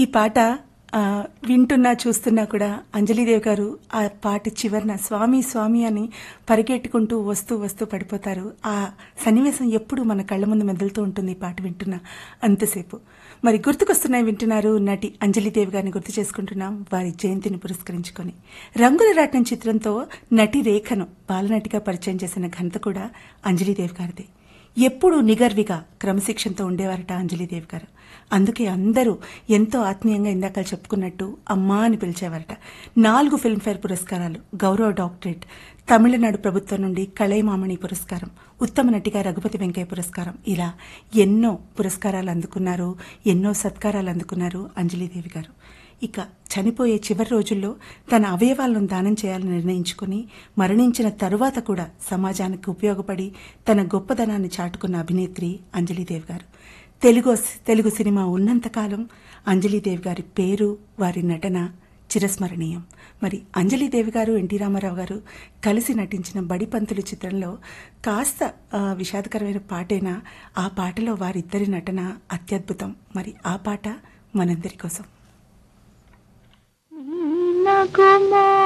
పాట ఆ, వింటున్నా చూస్తున్నా కూడా అంజలిదేవి గారు ఆ పాట చివరన స్వామి స్వామి అని పరిగెట్టుకుంటూ వస్తూ వస్తూ పడిపోతారు ఆ సన్నివేశం ఎప్పుడు మన కళ్ళ ముందు మెదులుతూ ఉంటుంది ఈ పాట వింటున్నా అంతసేపు మరి గుర్తుకొస్తున్నాయి వింటున్నారు నటి అంజలిదేవి గారిని గుర్తు చేసుకుంటున్నాం వారి జయంతిని పురస్కరించుకొని రంగుల రాట్నం చిత్రంతో నటి రేఖను బాలనటిగా పరిచయం చేసిన ఘనత కూడా అంజలిదేవి గారిదే ఎప్పుడూ నిగర్విగా క్రమశిక్షణతో ఉండేవారట అంజలిదేవి గారు అందుకే అందరూ ఎంతో ఆత్మీయంగా ఇందాక చెప్పుకున్నట్టు అమ్మా అని పిలిచేవారట నాలుగు ఫిల్మ్ఫేర్ పురస్కారాలు గౌరవ డాక్టరేట్ తమిళనాడు ప్రభుత్వం నుండి కళైమామణి పురస్కారం ఉత్తమ నటిగా రఘుపతి వెంకయ్య పురస్కారం ఇలా ఎన్నో పురస్కారాలు అందుకున్నారు ఎన్నో సత్కారాలు అందుకున్నారు అంజలిదేవి గారు ఇక చనిపోయే చివరి రోజుల్లో తన అవయవాలను దానం చేయాలని నిర్ణయించుకుని మరణించిన తరువాత కూడా సమాజానికి ఉపయోగపడి తన గొప్పదనాన్ని చాటుకున్న అభినేత్రి అంజలిదేవి గారు తెలుగు తెలుగు సినిమా ఉన్నంతకాలం అంజలిదేవి గారి పేరు వారి నటన చిరస్మరణీయం మరి అంజలిదేవి గారు ఎన్టీ రామారావు గారు కలిసి నటించిన బడిపంతులు చిత్రంలో కాస్త ఆ, విషాదకరమైన పాటైనా ఆ పాటలో వారిద్దరి నటన అత్యద్భుతం మరి ఆ పాట మనందరి కోసం నగుమో